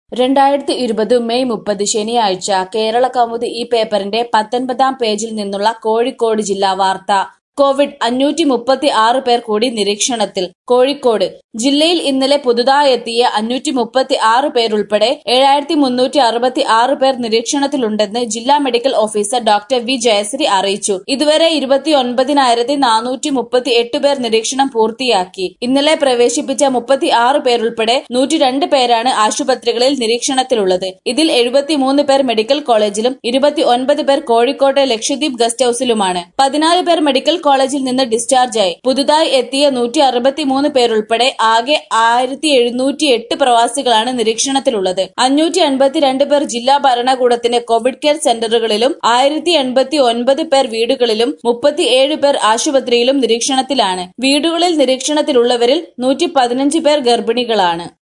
രണ്ടായിരത്തി ഇരുപത് മെയ് മുപ്പത് ശനിയാഴ്ച കേരള കൗമുദി ഈ പേപ്പറിന്റെ പത്തൊൻപതാം പേജിൽ നിന്നുള്ള കോഴിക്കോട് ജില്ലാ വാർത്ത കോവിഡ് അഞ്ഞൂറ്റി മുപ്പത്തി ആറ് പേർ കൂടി നിരീക്ഷണത്തിൽ കോഴിക്കോട് ജില്ലയിൽ ഇന്നലെ പുതുതായി എത്തിയ അഞ്ഞൂറ്റി മുപ്പത്തി ആറ് പേരുൾപ്പെടെ ഏഴായിരത്തി മുന്നൂറ്റി അറുപത്തി ആറ് പേർ നിരീക്ഷണത്തിലുണ്ടെന്ന് ജില്ലാ medical officer doctor V Jayasree അറിയിച്ചു ഇതുവരെ ഇരുപത്തി ഒൻപതിനായിരത്തി നാനൂറ്റി മുപ്പത്തി എട്ട് പേർ നിരീക്ഷണം പൂർത്തിയാക്കി ഇന്നലെ പ്രവേശിപ്പിച്ച മുപ്പത്തി ആറ് പേരുൾപ്പെടെ നൂറ്റി രണ്ട് പേരാണ് ആശുപത്രികളിൽ നിരീക്ഷണത്തിലുള്ളത് ഇതിൽ എഴുപത്തിമൂന്ന് പേർ മെഡിക്കൽ കോളേജിലും ഇരുപത്തി ഒൻപത് പേർ കോഴിക്കോട്ടെ ലക്ഷദ്വീപ് ഗസ്റ്റ് ഹൌസിലുമാണ് പതിനാല് പേർ മെഡിക്കൽ കോളേജിൽ നിന്ന് ഡിസ്ചാർജായി പുതുതായി എത്തിയ നൂറ്റി അറുപത്തിമൂന്ന് പേരുൾപ്പെടെ ആകെ ആയിരത്തി എഴുന്നൂറ്റി എട്ട് പ്രവാസികളാണ് നിരീക്ഷണത്തിലുള്ളത് അഞ്ഞൂറ്റി എൺപത്തിരണ്ട് പേർ ജില്ലാ ഭരണകൂടത്തിന്റെ കോവിഡ് കെയർ സെന്ററുകളിലും ആയിരത്തി എൺപത്തി ഒൻപത് പേർ വീടുകളിലും മുപ്പത്തിയേഴ് പേർ ആശുപത്രിയിലും നിരീക്ഷണത്തിലാണ് വീടുകളിൽ നിരീക്ഷണത്തിലുള്ളവരിൽ നൂറ്റി പതിനഞ്ച് പേർ ഗർഭിണികളാണ്